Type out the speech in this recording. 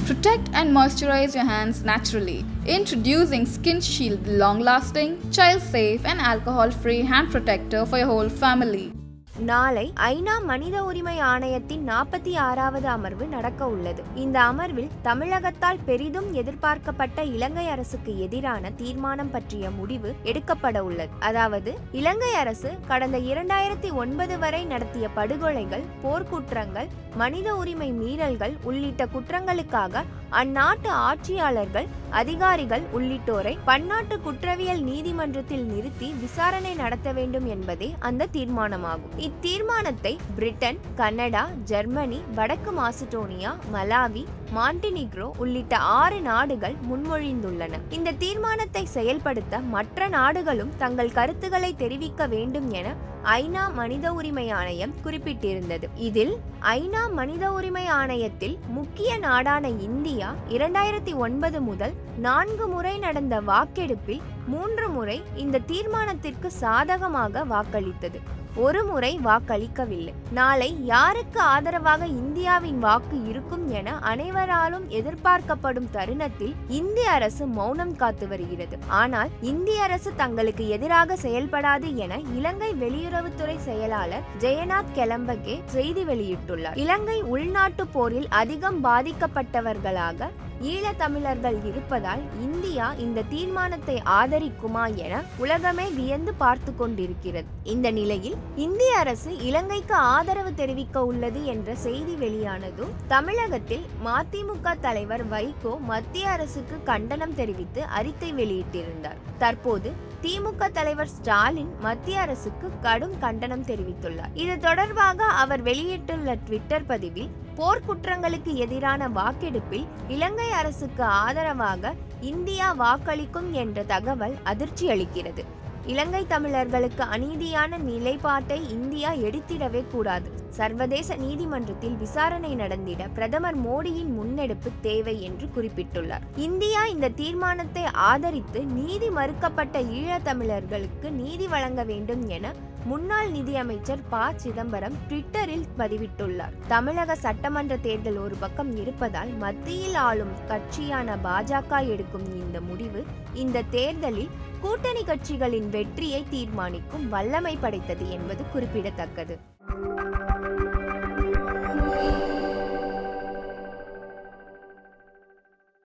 Protect and moisturize your hands naturally. Introducing Skin Shield long lasting, child safe, and alcohol free hand protector for your whole family. நாளை ஐநா மனித உரிமை ஆணையத்தின் நாற்பத்தி ஆறாவது அமர்வு நடக்க உள்ளது இந்த அமர்வில் தமிழகத்தால் பெரிதும் எதிர்பார்க்கப்பட்ட இலங்கை அரசுக்கு எதிரான தீர்மானம் பற்றிய முடிவு எடுக்கப்பட உள்ளது அதாவது இலங்கை அரசு கடந்த இரண்டாயிரத்தி ஒன்பது வரை நடத்திய படுகொலைகள் போர்க்குற்றங்கள் மனித உரிமை மீறல்கள் உள்ளிட்ட குற்றங்களுக்காக அந்நாட்டு ஆட்சியாளர்கள் அதிகாரிகள் உள்ளிட்டோரை பன்னாட்டு குற்றவியல் நீதிமன்றத்தில் நிறுத்தி விசாரணை நடத்த வேண்டும் என்பதே அந்த தீர்மானமாகும் இத்தீர்மானத்தை பிரிட்டன் கனடா ஜெர்மனி வடக்கு மாசிடோனியா மலாவி மாண்டினிக்ரோ உள்ளிட்ட ஆறு நாடுகள் முன்மொழிந்துள்ளன இந்த தீர்மானத்தை செயல்படுத்த மற்ற நாடுகளும் தங்கள் கருத்துக்களை தெரிவிக்க வேண்டும் என ஐநா மனித உரிமை ஆணையம் குறிப்பிட்டிருந்தது இதில் ஐநா மனித உரிமை ஆணையத்தில் முக்கிய நாடான இந்தியா இரண்டாயிரத்தி ஒன்பது முதல் நான்கு முறை நடந்த வாக்கெடுப்பில் மூன்று முறை இந்த தீர்மானத்திற்கு சாதகமாக வாக்களித்தது ஒரு முறை வாக்களிக்கவில்லை நாளை யாருக்கு ஆதரவாக இந்தியாவின் வாக்கு இருக்கும் என அனைவராலும் எதிர்பார்க்கப்படும் தருணத்தில் இந்திய அரசு மௌனம் காத்து வருகிறது ஆனால் இந்திய அரசு தங்களுக்கு எதிராக செயல்படாது என இலங்கை வெளியுறவுத்துறை செயலாளர் ஜெயநாத் கெலம்பகே செய்தி வெளியிட்டுள்ளார் இலங்கை உள்நாட்டு போரில் அதிகம் பாதிக்கப்பட்டவர்களாக ஈழத்தமிழர்கள் இருப்பதால் இந்தியா இந்த தீர்மானத்தை ஆதரிக்குமா என உலகமே வியந்து பார்த்து கொண்டிருக்கிறது இந்த நிலையில் இந்திய அரசு இலங்கைக்கு ஆதரவு தெரிவிக்க உள்ளது என்ற செய்தி வெளியானதும் தமிழகத்தில் மதிமுக தலைவர் வைகோ மத்திய அரசுக்கு கண்டனம் தெரிவித்து அறிக்கை வெளியிட்டிருந்தார் தற்போது திமுக தலைவர் ஸ்டாலின் மத்திய அரசுக்கு கடும் கண்டனம் தெரிவித்துள்ளார் இது தொடர்பாக அவர் வெளியிட்டுள்ள ட்விட்டர் பதிவில் போர்க்குற்றங்களுக்கு எதிரான வாக்கெடுப்பில் இலங்கை அரசுக்கு ஆதரவாக இந்தியா வாக்களிக்கும் என்ற தகவல் அதிர்ச்சி அளிக்கிறது இலங்கை தமிழர்களுக்கு அநீதியான நிலைப்பாட்டை இந்தியா எடுத்திடவே கூடாது சர்வதேச நீதிமன்றத்தில் விசாரணை நடந்திட பிரதமர் மோடியின் முன்னெடுப்பு தேவை என்று குறிப்பிட்டுள்ளார் இந்தியா இந்த தீர்மானத்தை ஆதரித்து நீதி மறுக்கப்பட்ட ஈழத்தமிழர்களுக்கு நீதி வழங்க வேண்டும் என முன்னாள் நிதியமைச்சர் ப சிதம்பரம் ட்விட்டரில் பதிவிட்டுள்ளார் தமிழக சட்டமன்ற தேர்தல் ஒரு பக்கம் இருப்பதால் மத்தியில் ஆளும் கட்சியான பாஜக எடுக்கும் இந்த முடிவு இந்த தேர்தலில் கூட்டணி கட்சிகளின் வெற்றியை தீர்மானிக்கும் வல்லமை படைத்தது என்பது குறிப்பிடத்தக்கது